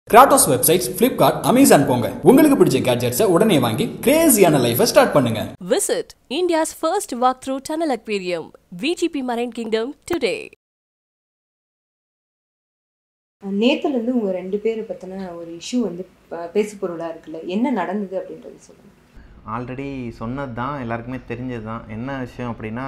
Kratos websites Flipkart Amazon போங்க உங்களுக்கு பிடிச்ச கேட்ஜெட்ஸை உடனே வாங்கி கிரேசியான லைஃபை ஸ்டார்ட் பண்ணுங்க Visit India's first walk-through tunnel aquarium, VGP Marine Kingdom, today. நேத்துலேருந்து உங்கள் ரெண்டு பேரை பற்றின ஒரு இஷ்யூ வந்து ப- பேசு பொருளாக இருக்குல்ல என்ன நடந்தது அப்படின்றது சொல்லுங்கள் ஆல்ரெடி சொன்னது தான் எல்லாருக்குமே தெரிஞ்சது தான் என்ன விஷயம் அப்படின்னா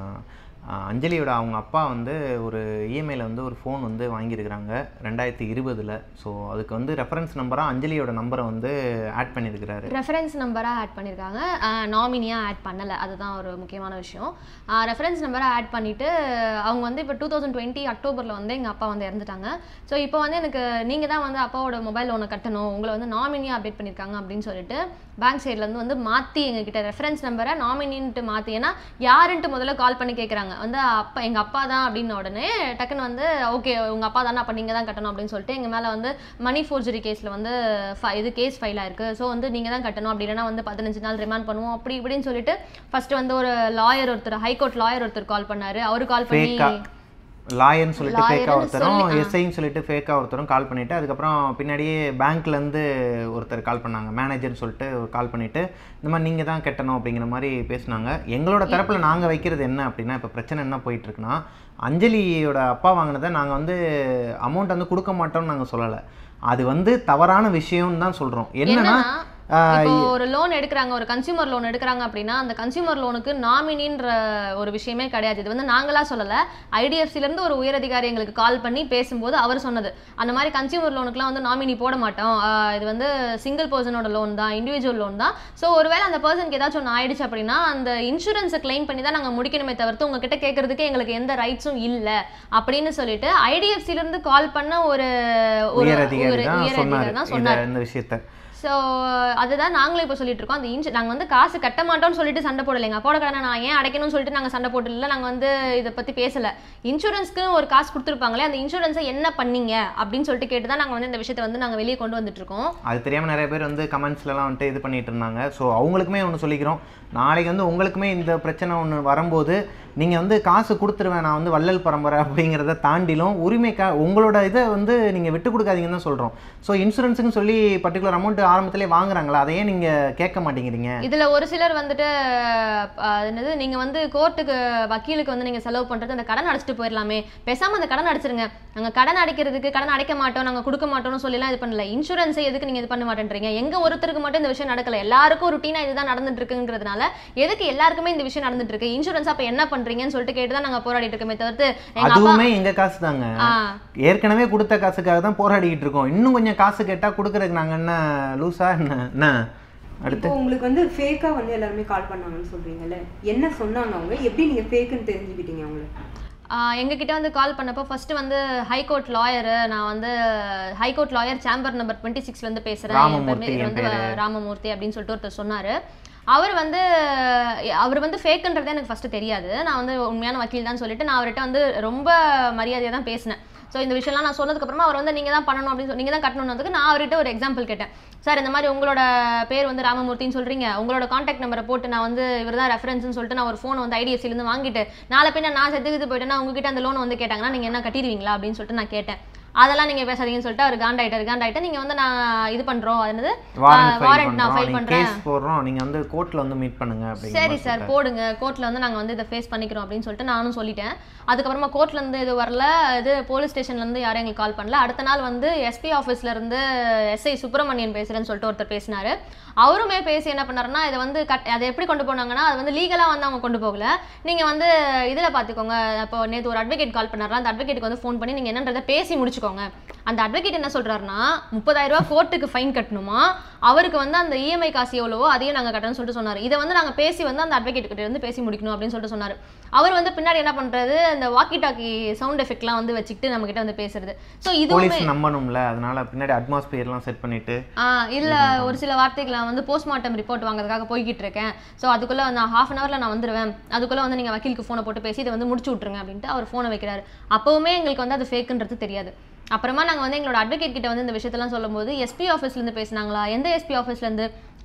ஆஹ், அஞ்சலியோட அவங்க அப்பா வந்து ஒரு இஎம்ஐயில் வந்து ஒரு ஃபோன் வந்து வாங்கியிருக்கிறாங்க ரெண்டாயிரத்தி இருபதில் ஸோ அதுக்கு வந்து ரெஃபரன்ஸ் நம்பராக அஞ்சலியோட நம்பரை வந்து ஆட் பண்ணியிருக்கிறாரு ரெஃபரன்ஸ் நம்பராக ஆட் பண்ணியிருக்காங்க நாமினியாக ஆட் பண்ணலை அதுதான் ஒரு முக்கியமான விஷயம் ரெஃபரன்ஸ் நம்பரை ஆட் பண்ணிவிட்டு அவங்க வந்து இப்போ டூ தௌசண்ட் டுவெண்ட்டி அக்டோபரில் வந்து எங்கள் அப்பா வந்து இறந்துட்டாங்க ஸோ இப்போ வந்து எனக்கு நீங்கள் தான் வந்து அப்பாவோட மொபைல் ஒன்று கட்டணும் உங்களை வந்து நாமினியாக அப்டேட் பண்ணியிருக்காங்க அப்படின்னு சொல்லிட்டு பேங்க் சைட்லேருந்து வந்து மாற்றி எங்ககிட்ட ரெஃபரன்ஸ் நம்பரை நாமினின்ட்டு மாற்றி ஏன்னா யாருன்ட்டு முதல்ல கால் பண்ணி கேட்குறாங்க வந்து அப்பா எங்கள் அப்பா தான் அப்படின்ன உடனே டக்குன்னு வந்து ஓகே உங்கள் அப்பா தானே அப்போ நீங்கள் தான் கட்டணும் அப்படின்னு சொல்லிட்டு எங்கள் மேலே வந்து மணி ஃபோர்ஜரி கேஸில் வந்து fi- இது கேஸ் ஃபைல் ஆயிருக்கு ஸோ வந்து நீங்கள் தான் கட்டணும் அப்படி இல்லைன்னா வந்து பதினஞ்சு நாள் ரிமாண்ட் பண்ணுவோம் அப்படி இப்படின்னு சொல்லிட்டு ஃபர்ஸ்ட் வந்து ஒரு லாயர் ஒருத்தர் ஹைகோர்ட் லாயர் ஒருத்தர் கால் பண்ணாரு அவரு கால் பண்ணி ஃபேக்கா லாயர்னு சொல்லிட்டு Lawyer ஃபேக்காக ன்னு ஒருத்தரும் சொல்லி, ஆ. எஸ்ஐன்னு சொல்லிட்டு ஃபேக்காக ஒருத்தரும் கால் பண்ணிவிட்டு அதுக்கப்புறம் பின்னாடியே பேங்க்லேருந்து ஒருத்தர் கால் பண்ணாங்க மேனேஜர்னு சொல்லிட்டு கால் பண்ணிவிட்டு இந்த மாதிரி நீங்கள் தான் கட்டணும் அப்படிங்கிற மாதிரி பேசுனாங்க எங்களோட தரப்பில் நாங்கள் வைக்கிறது என்ன அப்படின்னா இப்போ பிரச்சனை என்ன போயிட்டுருக்குன்னா அஞ்சலியோட அப்பா வாங்கினதை நாங்கள் வந்து அமௌண்ட் வந்து கொடுக்க மாட்டோம்னு நாங்கள் சொல்லலை அது வந்து தவறான விஷயம்னு தான் சொல்கிறோம் என்னன்னா என்னன்னா ஆஹ், இப்போ ஒரு லோன் எடுக்கிறாங்க ஒரு கன்சியூமர் லோன் எடுக்கிறாங்க அப்படின்னா அந்த கன்சியூமர் லோனுக்கு நாமினின்ற ஒரு விஷயமே கிடையாது இது வந்து நாங்களா சொல்லல ஐடிஎஃப்சில இருந்து ஒரு உயரதிகாரி எங்களுக்கு கால் பண்ணி பேசும்போது அவர் சொன்னது அந்த மாதிரி கன்சியூமர் லோனுக்குலாம் வந்து நாமினி போட மாட்டோம் ஆஹ் இது வந்து சிங்கிள் பர்சனோட லோன் தான் இண்டிவிஜுவல் லோன் தான் ஸோ ஒருவேளை அந்த பர்சனுக்கு ஏதாச்சும் ஒன்று ஆயிடுச்சு அப்படின்னா அந்த இன்சூரன்ஸை கிளைம் பண்ணி தான் நாங்கள் முடிக்கணுமே தவிர்த்து உங்ககிட்ட கேட்கறதுக்கு எங்களுக்கு எந்த ரைட்ஸும் இல்லை அப்படின்னு சொல்லிட்டு ஐடிஎஃப்சில இருந்து கால் பண்ண ஒரு ஒரு உயர் அதிகாரி ஒரு தான் உயர் சொன்னார் அதிகாரி தான் இதை சொன்னார் இந்த விஷயத்த ஸோ அதுதான் நாங்களும் இப்போ சொல்லிட்டு இருக்கோம் அந்த இன்சு நாங்கள் வந்து காசு கட்ட மாட்டோம்னு சொல்லிட்டு சண்டை போடலை எங்கள் அப்பாவோட கடனை நான் ஏன் அடைக்கணும்னு சொல்லிட்டு நாங்கள் சண்டை போடல நாங்கள் வந்து இதை பற்றி பேசலை இன்சூரன்ஸ்க்கு ஒரு காசு கொடுத்துருப்பாங்களே அந்த இன்சூரன்ஸை என்ன பண்ணீங்க அப்படின்னு சொல்லிட்டு கேட்டு தான் நாங்கள் வந்து இந்த விஷயத்தை வந்து நாங்கள் வெளியே கொண்டு வந்துட்டு இருக்கோம் அது தெரியாமல் நிறைய பேர் வந்து கமெண்ட்ஸ்லலாம் வந்துட்டு இது பண்ணிட்டு இருந்தாங்க ஸோ அவங்களுக்குமே ஒன்று சொல்லிக்கிறோம் நாளைக்கு வந்து உங்களுக்குமே இந்த பிரச்சனை ஒன்று வரும்போது நீங்கள் வந்து காசு கொடுத்துருவேன் நான் வந்து வள்ளல் பரம்பரை அப்படிங்கிறத தாண்டிலும் உரிமை கா உங்களோட இதை வந்து நீங்கள் விட்டு கொடுக்காதீங்கன்னு தான் சொல்கிறோம் ஸோ இன்சூரன்ஸுன்னு சொல்லி பர்டிகுலர் அமௌண்ட் ஆரம்பத்திலே வாங்குறாங்களா அதையே நீங்கள் கேட்க மாட்டேங்கிறீங்க இதுல ஒரு சிலர் வந்துட்டு அஹ், அது என்னது நீங்க வந்து கோர்ட்டுக்கு வக்கீலுக்கு வந்து நீங்க செலவு பண்றது அந்த கடன் அடைச்சிட்டு போயிடலாமே பேசாம அந்த கடன் அடைச்சிருங்க நாங்க கடன் அடைக்கிறதுக்கு கடன் அடைக்க மாட்டோம் நாங்க கொடுக்க மாட்டோம்னு சொல்லலாம் இது பண்ணல இன்சூரன்ஸை எதுக்கு நீங்க இது பண்ண மாட்டேன்றீங்க எங்க ஒருத்தருக்கு மட்டும் இந்த விஷயம் நடக்கல எல்லாருக்கும் ருட்டீனா இதுதான் நடந்துட்டு இருக்குங்கிறதுனால எதுக்கு எல்லாருக்குமே இந்த விஷயம் நடந்துட்டு இருக்கு இன்சூரன்ஸ் அப்ப என்ன பண்றீங்கன்னு சொல்லிட்டு கேட்டு தான் நாங்க போராடிட்டு இருக்கோமே தவிர்த்து எங்க அப்பா அதுவுமே எங்கள் காசு தாங்க ஆ, ஏற்கனவே கொடுத்த காசுக்காக தான் போராடிக்கிட்டு இருக்கோம் இன்னும் கொஞ்சம் காசு கேட்டால் கொடுக்குறதுக்கு நாங்கள் என்ன லூஸா என்ன என்ன அடுத்து இப்போ உங்களுக்கு வந்து ஃபேக்காக வந்து எல்லாருமே கால் பண்ணாங்கன்னு சொல்றீங்கல்ல என்ன சொன்னாங்க அவங்க எப்படி நீங்கள் ஃபேக்குன்னு தெரிஞ்சுக்கிட்டீங்க அவங்கள ஆஹ் எங்ககிட்ட வந்து கால் பண்ணப்போ ஃபர்ஸ்ட் வந்து ஹைகோர்ட் லாயரு நான் வந்து high court lawyer chamber number twenty சிக்ஸ்லேருந்து பேசுகிறேன் என் ராமமூர்த்தி பேர் என் வந்து பேரு. ராமமூர்த்தி அப்படின்னு சொல்லிட்டு ஒருத்தர் சொன்னார் அவர் வந்து அவர் வந்து ஃபேக்குன்றதே எனக்கு ஃபஸ்ட்டு தெரியாது நான் வந்து உண்மையான வக்கீல் தான் சொல்லிட்டு நான் அவர்கிட்ட வந்து ரொம்ப மரியாதையாக தான் பேசினேன் ஸோ இந்த விஷயம்லாம் நான் சொன்னதுக்கப்புறமா அவர் வந்து நீங்கள் தான் பண்ணணும் அப்படின்னு சொல்லி நீங்கள் தான் கட்டணுன்றதுக்கு நான் அவர்கிட்ட ஒரு எக்ஸாம்பிள் கேட்டேன் சார் இந்த மாதிரி உங்களோட பேர் வந்து ராமமூர்த்தின்னு சொல்கிறீங்க உங்களோட காண்டாக்ட் நம்பரை போட்டு நான் வந்து இவர் தான் ரெஃபரன்ஸ்னு சொல்லிட்டு நான் ஒரு ஃபோன் வந்து ஐடிஎஃப்சிலேருந்து வாங்கிட்டு நாளை பின்ன நான் செத்துக்கிட்டு போயிட்டேன்னா உங்ககிட்ட அந்த லோன் வந்து கேட்டாங்கன்னா நீங்கள் என்ன கட்டிடுவீங்களா அப்படின்னு சொல்லிட்டு நான் கேட்டேன் அதெல்லாம் நீங்கள் பேசாதீங்கன்னு சொல்லிட்டு அவர் காண்டாயிட்டார் காண்டாயிட்டு நீங்கள் வந்து நான் இது பண்ணுறோம் அது என்னது வாரண்ட் ஃபைல் வாரண்ட் நான் பண்ணுறோம் ஃபைல் நீங்கள் பண்ணுறேன் கேஸ் போடுறோம் நீங்கள் வந்து கோர்ட்டில் வந்து மீட் பண்ணுங்க அப்படிங்கிற சரி மாதிரி சார் சொல்லிட்டாரு. போடுங்க கோர்ட்டில் வந்து நாங்கள் வந்து இதை ஃபேஸ் பண்ணிக்கிறோம் அப்படின்னு சொல்லிட்டு நானும் சொல்லிட்டேன் அதுக்கப்புறமா கோர்ட்லேருந்து இது வரல இது போலீஸ் ஸ்டேஷன்லேருந்து யாரும் எங்களுக்கு கால் பண்ணல அடுத்த நாள் வந்து எஸ்பி ஆஃபீஸ்லேருந்து எஸ்ஐ சுப்பிரமணியன் பேசுகிறேன்னு சொல்லிட்டு ஒருத்தர் பேசினாரு அவருமே பேசி என்ன பண்ணாருன்னா இதை வந்து கட் அதை எப்படி கொண்டு போனாங்கன்னா அது வந்து லீகலாக வந்து அவங்க கொண்டு போகல நீங்கள் வந்து இதில் பார்த்துக்கோங்க இப்போ நேற்று ஒரு அட்வொகேட் கால் பண்ணாரு அந்த அட்வொகேட்டுக்கு வந்து ஃபோன் பண்ணி நீங்கள் என்னன்றதை பேசி முடிச்சுக்கோங்க அந்த அட்வொகேட் என்ன சொல்றாருன்னா முப்பதாயிரம் ரூபாய் கோர்ட்டுக்கு ஃபைன் கட்டணுமா அவருக்கு வந்து அந்த இஎம்ஐ காசு எவ்வளவோ அதையும் நாங்கள் கட்டணும்னு சொல்லிட்டு சொன்னார் இதை வந்து நாங்கள் பேசி வந்து அந்த அட்வொகேட் கிட்ட இருந்து பேசி முடிக்கணும் அப்படின்னு சொல்லிட்டு சொன்னார் அவர் வந்து பின்னாடி என்ன பண்றாரு அந்த வாக்கி டாக்கி சவுண்ட் எஃபெக்ட்லாம் வந்து வச்சுக்கிட்டு நம்ம கிட்ட வந்து பேசுறது ஸோ இதுவுமே போலீஸ் நம்பணும்ல அதனால பின்னாடி அட்மாஸ்பியர்லாம் செட் பண்ணிட்டு ஆ இல்ல ஒரு சில வார்த்தைகளை நான் வந்து போஸ்ட்மார்ட்டம் ரிப்போர்ட் வாங்குறதுக்காக போய்கிட்டு இருக்கேன் ஸோ அதுக்குள்ள நான் ஹாஃப் அன் ஹவர்ல நான் வந்துருவேன் அதுக்குள்ள வந்து நீங்க வக்கீலுக்கு ஃபோனை போட்டு பேசி இதை வந்து முடிச்சு விட்ருங்க அப்படின்ட்டு அவர் ஃபோனை வைக்கிறாரு அப்பவுமே எங்களுக்கு வந்து அது ஃபேக்குன்றது தெரியாது அப்புறமா நாங்க வந்து எங்களோட அட்வொகேட் கிட்ட வந்து இந்த விஷயத்தெல்லாம் சொல்லும்போது எஸ்பி ஆஃபீஸ்லேருந்து பேசுனாங்களா எந்த எஸ்பி ஆஃபீஸ்லேருந்து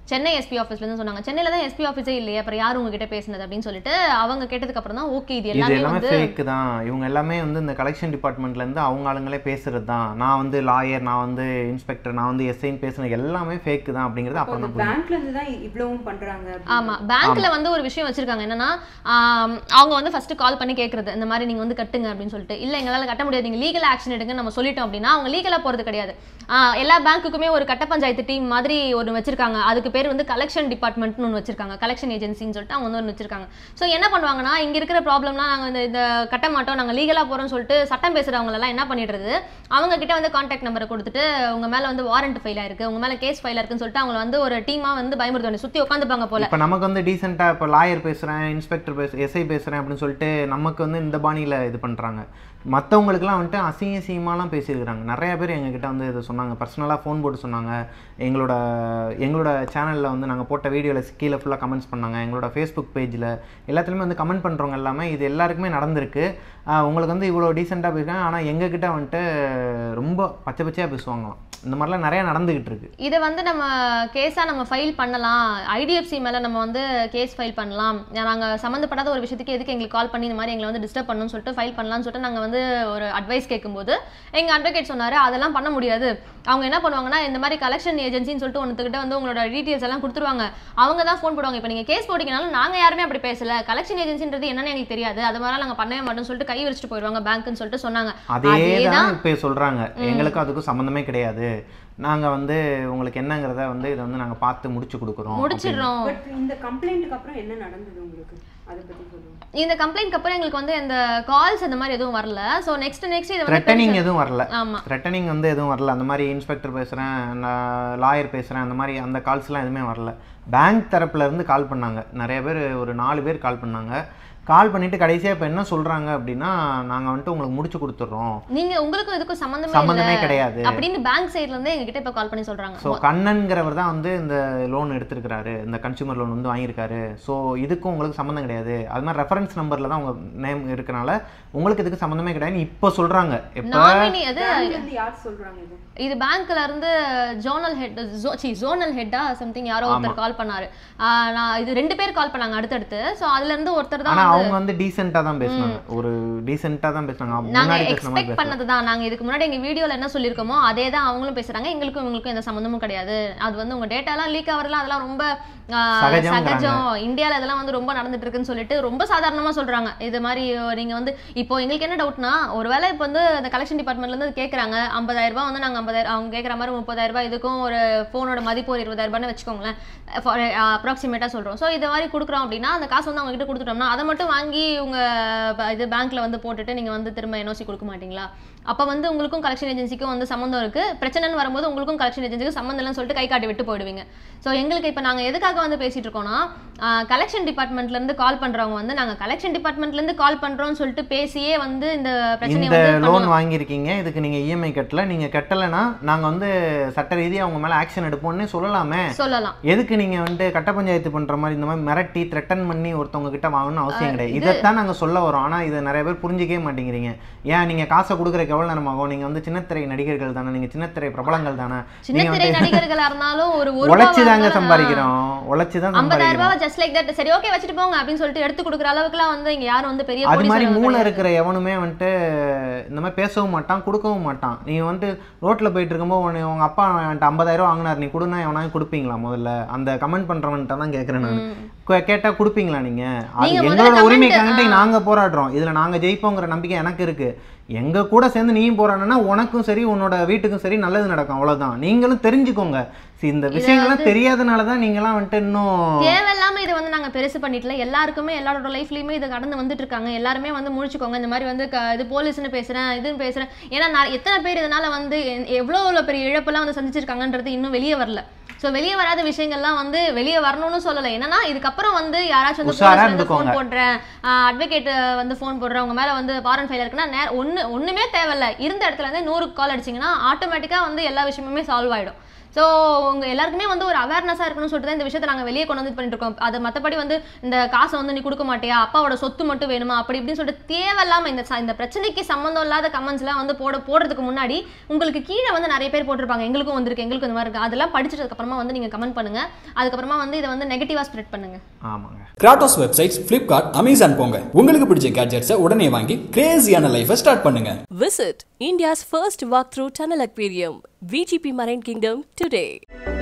சென்னை எஸ்பி ஆஃபீஸ்லேருந்து சொன்னாங்க சென்னையில் தான் எஸ்பி ஆஃபீஸே இல்லையே அப்புறம் யார் உங்ககிட்ட பேசுனது அப்படின்னு சொல்லிட்டு அவங்க கேட்டதுக்கு அப்புறம் தான் ஓகே இது இது எல்லாமே எல்லாமே வந்து ஃபேக் தான் இவங்க எல்லாமே வந்து இந்த கலெக்ஷன் டிபார்ட்மெண்ட்ல இருந்து அவங்க ஆளுங்களே பேசுறது தான் நான் வந்து லாயர் நான் வந்து இன்ஸ்பெக்டர் நான் வந்து எஸ்ஐன்னு பேசுனது எல்லாமே ஃபேக் தான் அப்படிங்கிறது அப்போ அப்புறம் அந்த தான் புரியும். பேங்க்ல இருந்து தான் இவ்வளவும் பண்றாங்க ஆமா பேங்க்ல வந்து ஒரு விஷயம் வச்சிருக்காங்க என்னன்னா ஆம், அவங்க வந்து ஃபர்ஸ்ட் கால் பண்ணி கேக்குறது இந்த மாதிரி நீங்க வந்து கட்டுங்க அப்படின்னு சொல்லிட்டு இல்ல எங்களால கட்ட முடியாது நீங்க லீகல் ஆக்ஷன் எடுங்க நம்ம சொல்லிட்டோம் அப்படின்னா அவங்க லீகலா போறது கிடையாது ஆ, எல்லா பேங்க்குக்குமே ஒரு கட்ட பஞ்சாயத்து டீம் மாதிரி ஒன்று வச்சிருக்காங்க அதுக்கு பேர் வந்து கலெக்ஷன் டிபார்ட்மெண்ட்னு ஒன்று வச்சிருக்காங்க கலெக்ஷன் ஏஜென்சின்னு சொல்லிட்டு அவங்க வந்து ஒன்று வச்சிருக்காங்க ஸோ என்ன பண்ணுவாங்கன்னா இங்க இருக்கிற ப்ராப்ளம்லாம் நாங்க இந்த இந்த கட்ட மாட்டோம் நாங்க லீகலா போறோம்னு சொல்லிட்டு சட்டம் பேசுறவங்க எல்லாம் என்ன பண்ணிடுறது அவங்க கிட்ட வந்து கான்டாக்ட் நம்பரை கொடுத்துட்டு உங்க மேல வந்து வாரண்ட் ஃபைல் ஆயிருக்கு உங்க மேல கேஸ் ஃபைல் இருக்குன்னு சொல்லிட்டு அவங்க வந்து ஒரு டீமா வந்து பயமுறுத்தணும் சுத்தி உட்காந்துப்பாங்க போல இப்போ நமக்கு வந்து டீசெண்டாக இப்போ லாயர் பேசுகிறேன் இன்ஸ்பெக்டர் பேச எஸ்ஐ பேசுகிறேன் அப்படின்னு சொல்லிட்டு நமக்கு வந்து இந்த பாணியில் இது பண்ணுறாங்க மற்றவங்களுக்குலாம் வந்துட்டு அசிங்க அசிங்கமாலாம் பேசியிருக்கிறாங்க நிறைய பேர் எங்ககிட்ட வந்து இதை சொன்னாங்க பர்சனலாக ஃபோன் போட்டு சொன்னாங்க எங்களோட எங்களோட சேனலில் வந்து நாங்கள் போட்ட வீடியோவில் கீழே ஃபுல்லாக கமெண்ட்ஸ் பண்ணாங்க எங்களோட ஃபேஸ்புக் பேஜில் எல்லாத்துலேயுமே வந்து கமெண்ட் பண்ணுறவங்க எல்லாமே இது எல்லாருக்குமே நடந்திருக்கு ஆஹ் உங்களுக்கு வந்து இவ்வளோ டீசெண்டாக பேசுகிறாங்க ஆனால் எங்ககிட்ட வந்துட்டு ரொம்ப பச்சை பச்சையாக பேசுவாங்களாம் இந்த மாதிரிலாம் நிறையா நடந்துக்கிட்டு இருக்கு இதை வந்து நம்ம கேஸா நம்ம ஃபைல் பண்ணலாம் ஐடிஎஃப்சி மேல நம்ம வந்து கேஸ் ஃபைல் பண்ணலாம் நாங்க சம்மந்தப்படாத ஒரு விஷயத்துக்கு எதுக்கு எங்களுக்கு கால் பண்ணி இந்த மாதிரி எங்களை வந்து டிஸ்டர்ப் பண்ணணும்னு சொல்லிட்டு ஃபைல் பண்ணலாம்னு சொல்லிட்டு நாங்க வந்து ஒரு அட்வைஸ் கேட்கும்போது எங்க அட்வொகேட் சொன்னாரு அதெல்லாம் பண்ண முடியாது அவங்க என்ன பண்ணுவாங்கன்னா இந்த மாதிரி கலெக்ஷன் ஏஜென்சின்னு சொல்லிட்டு ஒன்றுக்கிட்ட வந்து உங்களோட டீட்டெயில்ஸ் எல்லாம் கொடுத்துருவாங்க அவங்க தான் ஃபோன் போடுவாங்க இப்போ நீங்க கேஸ் போட்டிங்கனாலும் நாங்க யாருமே அப்படி பேசல கலெக்ஷன் ஏஜென்சின்றது என்னன்னு எங்களுக்கு தெரியாது அது மாதிரிலாம் நாங்க பண்ணவே மாட்டோம்னு சொல்லிட்டு கை வச்சுட்டு போயிடுவாங்க பேங்க்னு சொல்லிட்டு சொன்னாங்க அதே அதேதான். தான் இப்போ சொல்கிறாங்க எங்களுக்கும் அதுக்கும் சம்மந்தமே கிடையாது நாங்கள் வந்து உங்களுக்கு என்னங்கிறத வந்து இதை வந்து நாங்கள் பார்த்து முடிச்சு கொடுக்குறோம் முடிச்சிடுறோம் பட் இந்த கம்ப்ளைண்ட்டுக்கு அப்புறம் என்ன நடந்தது உங்களுக்கு அதை பத்தி சொல்லுங்க இந்த கம்ப்ளைண்ட்க்கு அப்புறம் எங்களுக்கு வந்து இந்த கால்ஸ் அந்த மாதிரி எதுவும் வரல ஸோ நெக்ஸ்ட் நெக்ஸ்ட் இதை வந்து த்ரெட்டனிங் பெருசா- எதுவும் வரல ஆமா த்ரெட்டனிங் வந்து எதுவும் வரல அந்த மாதிரி இன்ஸ்பெக்டர் பேசுகிறேன் நான் லாயர் பேசுகிறேன் அந்த மாதிரி அந்த கால்ஸ்லாம் எதுவுமே வரல பேங்க் தரப்புல இருந்து கால் பண்ணாங்க நிறைய பேர் ஒரு நாலு பேர் கால் பண்ணாங்க கால் பண்ணிட்டு கடைசியாக இப்போ என்ன சொல்கிறாங்க அப்படின்னா நாங்கள் வந்துட்டு உங்களுக்கு முடிச்சு கொடுத்துட்றோம் நீங்க உங்களுக்கும் இதுக்கும் சம்பந்தமே சம்மந்தமே இல்ல கிடையாது அப்படின்னு பேங்க் சைடுல இருந்து எங்ககிட்ட இப்ப கால் பண்ணி சொல்றாங்க ஸோ கண்ணன்கிறவர் தான் வந்து இந்த லோன் எடுத்திருக்கிறாரு இந்த கன்சூமர் லோன் வந்து வாங்கியிருக்காரு ஸோ இதுக்கும் உங்களுக்கு சம்மந்தம் கிடையாது அது மாதிரி ரெஃபரன்ஸ் நம்பரில் தான் உங்கள் நேம் இருக்கனால உங்களுக்கு இதுக்கு சம்மந்தமே கிடையாதுன்னு இப்போ சொல்கிறாங்க இப்போ நாமினி அது பேங்க்ல இருந்து யார் சொல்றாங்க இது இது பேங்க்ல இருந்து ஜோனல் ஹெட் சி ஜோனல் ஹெட்டா சம்திங் யாரோ ஒருத்தர் கால் பண்ணாரு ஆஹ் நான் இது ரெண்டு பேர் கால் பண்ணாங்க அடுத்தடுத்து ஸோ அதுல இருந்து ஒருத்தர் தான் ஆனால் வந்து அவங்க வந்து டீசெண்டாக தான் பேசினாங்க ஒரு டீசெண்டாக தான் பேசினாங்க நாங்க முன்னாடி பேசுன மாதிரி எக்ஸ்பெக்ட் பேசல பண்ணது தான் நாங்க இதுக்கு முன்னாடி எங்க வீடியோல என்ன சொல்லியிருக்கோமோ அதே தான் அவங்களும் பேசுறாங்க எங்களுக்கும் இவங்களுக்கும் எந்த சம்மந்தமும் கிடையாது அது வந்து உங்க டேட்டாலாம் லீக் ஆகிறதுலாம் அதெல்லாம் ரொம்ப ஆஹ், சகஜம்ங்கிறாங்க. சகஜம் இந்தியால இதெல்லாம் வந்து ரொம்ப நடந்துட்டு இருக்குன்னு சொல்லிட்டு ரொம்ப சாதாரணமா சொல்றாங்க இது மாதிரி நீங்க வந்து இப்போ எங்களுக்கு என்ன டவுட்னா ஒருவேளை இப்போ வந்து அந்த கலெக்ஷன் டிபார்ட்மெண்ட்ல இருந்து கேக்குறாங்க 50000 ரூபாய் வந்து நாங்க 50000 அவங்க கேக்குற மாதிரி 30000 ரூபாய் இதுக்கும் ஒரு ஃபோனோட மதிப்பு ஒரு 20000 ரூபாய்னு வச்சுக்கோங்களேன் ஃபார் அப்ராக்சிமேட்டா சொல்றோம் ஸோ இது மாதிரி கொடுக்குறோம் அப்படின்னா அந்த காசு வந்து அவங்க கிட்ட கொடுத்துட்டோம்னா அதை மட்டும் வாங்கி உங்க ப- இது பேங்க்ல வந்து போட்டுட்டு நீங்க வந்து திரும்ப என்ஓசி கொடுக்க மாட்டீங்களா அப்ப வந்து உங்களுக்கும் கலெக்ஷன் ஏஜென்சிக்கும் வந்து சம்மந்தம் இருக்கு பிரச்சனைன்னு வரும்போது உங்களுக்கும் கலெக்ஷன் ஏஜென்சிக்கும் சம்மந்தம் இல்லைன்னு சொல்லிட்டு கை காட்டி விட்டு போயிடுவீங்க ஸோ எங்களுக்கு இப்போ நாங்க எதுக்காக வந்து பேசிட்டு இருக்கோம்னா கலெக்ஷன் டிபார்ட்மெண்ட்ல இருந்து கால் பண்றவங்க வந்து நாங்க கலெக்ஷன் டிபார்ட்மெண்ட்ல இருந்து கால் பண்றோம்னு சொல்லிட்டு பேசியே வந்து இந்த பிரச்சனையை இந்த வந்து லோன் பண்ணுவோம். வாங்கியிருக்கீங்க இதுக்கு நீங்கள் இஎம்ஐ கட்டல நீங்கள் கட்டலைன்னா நாங்கள் வந்து சட்ட ரீதியாக அவங்க மேலே ஆக்ஷன் எடுப்போம்னு சொல்லலாமே சொல்லலாம் எதுக்கு நீங்க வந்துட்டு கட்ட பஞ்சாயத்து பண்ற மாதிரி இந்த மாதிரி மிரட்டி த்ரெட்டன் பண்ணி ஒருத்தவங்க கிட்ட வாங்கணும்னு அவசியம் கிடையாது இது- இதைத்தான் நாங்க சொல்ல வரோம் ஆனா இதை நிறைய பேர் புரிஞ்சிக்கவே மாட்டேங்கிறீங்க ஏன் நீங்க காசை கொடுக்குறக்கு எவ்வளவு நேரம் ஆகும் நீங்க வந்து சின்னத்திரை நடிகர்கள் தானே நீங்க சின்னத்திரை பிரபலங்கள் தானே சின்ன நீங்க திரை வந்து நடிகர்களா இருந்தாலும் ஒரு ஒரு உழைச்சு ரூபா தாங்க வாங்கினாலும், சம்பாதிக்கிறோம் உழைச்சு தான் ஐம்பதாயிரம் சம்பாதிக்கிறோம் ரூபாய் ஜஸ்ட் லைக் தட் சரி ஓகே வச்சுட்டு போங்க அப்படின்னு சொல்லிட்டு எடுத்து கொடுக்குற அளவுக்குலாம் வந்து இங்க யாரும் வந்து பெரிய அது மாதிரி கோடீஸ்வரர்கள் மூளை கிடையாது. இருக்கிற எவனுமே வந்துட்டு இந்த மாதிரி பேசவும் மாட்டான் கொடுக்கவும் மாட்டான் நீ வந்துட்டு ரோட்ல போயிட்டு இருக்கும்போது உன்னை உங்க அப்பா என்கிட்ட ஐம்பதாயிரம் ரூபா வாங்கினார் நீ கொடுனா எவனாவது கொடுப்பீங்களா முதல்ல அந்த கமெண்ட் பண்றவன்ட்ட தான் கேட்கறேன் நான் கே- கேட்டா கொடுப்பீங்களா நீங்க அது நீங்க முதல்ல எங்களோட comment- உரிமைக்காண்டி ஆ. நாங்க போராடுறோம் இதுல நாங்க ஜெயிப்போங்கிற நம்பிக்கை எனக்கு இருக்கு எங்க கூட சேர்ந்து நீயும் போராடனா உனக்கும் சரி உன்னோட வீட்டுக்கும் சரி நல்லது நடக்கும் அவ்வளவுதான் நீங்களும் தெரிஞ்சுக்கோங்க See, இந்த விஷயங்கள்லாம் தெரியாதனால தான் நீங்களாம் வந்துட்டு இன்னும் தேவையில்லாம இதை வந்து நாங்க பெருசு பண்ணிட்டல எல்லாருக்குமே எல்லாரோட லைஃப்லயுமே இது கடந்து வந்துட்டு இருக்காங்க எல்லாருமே வந்து முழிச்சுக்கோங்க இந்த மாதிரி வந்து க- இது போலீஸ்னு பேசுறேன் இதுன்னு பேசுறேன் ஏன்னா நான் எத்தனை பேர் இதனால வந்து எ- எவ்வளவு எவ்வளவு பெரிய இழப்பெல்லாம் வந்து சந்திச்சிருக்காங்கன்றது இன்னும் வெளியே வரல சோ வெளியே வராத விஷயங்கள்லாம் வந்து வெளியே வரணும்னு சொல்லல என்னன்னா இதுக்கப்புறம் வந்து யாராச்சும் வந்து உஷாரா போலீஸ் வந்து ஃபோன் இருந்துக்கோங்க. போடுறேன் அட்வொகேட் வந்து ஃபோன் போடுறேன் உங்க மேல வந்து வாரண்ட் ஃபைல் இருக்குன்னா நே ஒண்ணு ஒண்ணுமே தேவையில்ல இருந்த இடத்துல இருந்து நூறு கால் அடிச்சீங்கன்னா ஆட்டோமேட்டிக்கா வந்து எல்லா விஷயமுமே சால்வ் ஆயிடும் ஸோ உங்க எல்லாருக்குமே வந்து ஒரு அவேர்னஸாக இருக்கணும்னு சொல்லிட்டு தான் இந்த விஷயத்தை நாங்கள் வெளியே கொண்டு வந்து இது பண்ணிட்டு இருக்கோம் அது மற்றபடி வந்து இந்த காசை வந்து நீ கொடுக்க மாட்டியா அப்பாவோட சொத்து மட்டும் வேணுமா அப்படி இப்படின்னு சொல்லிட்டு தேவையில்லாம இந்த ச- இந்த பிரச்சனைக்கு சம்மந்தம் இல்லாத கமெண்ட்ஸ்லாம் வந்து போட போடுறதுக்கு முன்னாடி உங்களுக்கு கீழே வந்து நிறைய பேர் போட்டிருப்பாங்க எங்களுக்கும் வந்திருக்கு எங்களுக்கும் இந்த மாதிரி இருக்கு அதெல்லாம் படிச்சதுக்கு அப்புறமா வந்து நீங்க கமெண்ட் பண்ணுங்க அதுக்கப்புறமா வந்து இதை வந்து நெகட்டிவா ஸ்ப்ரெட் பண்ணுங்க ஆமாங்க கிராட்டோஸ் வெப்சைட்ஸ் ஃப்ளிப்கார்ட் அமேசான் போங்க உங்களுக்கு பிடிச்ச கேட்ஜெட்ஸை உடனே வாங்கி கிரேசியான லைஃபை ஸ்டார்ட் பண்ணுங்க Visit India's first walkthrough tunnel aquarium, VGP Marine Kingdom, today.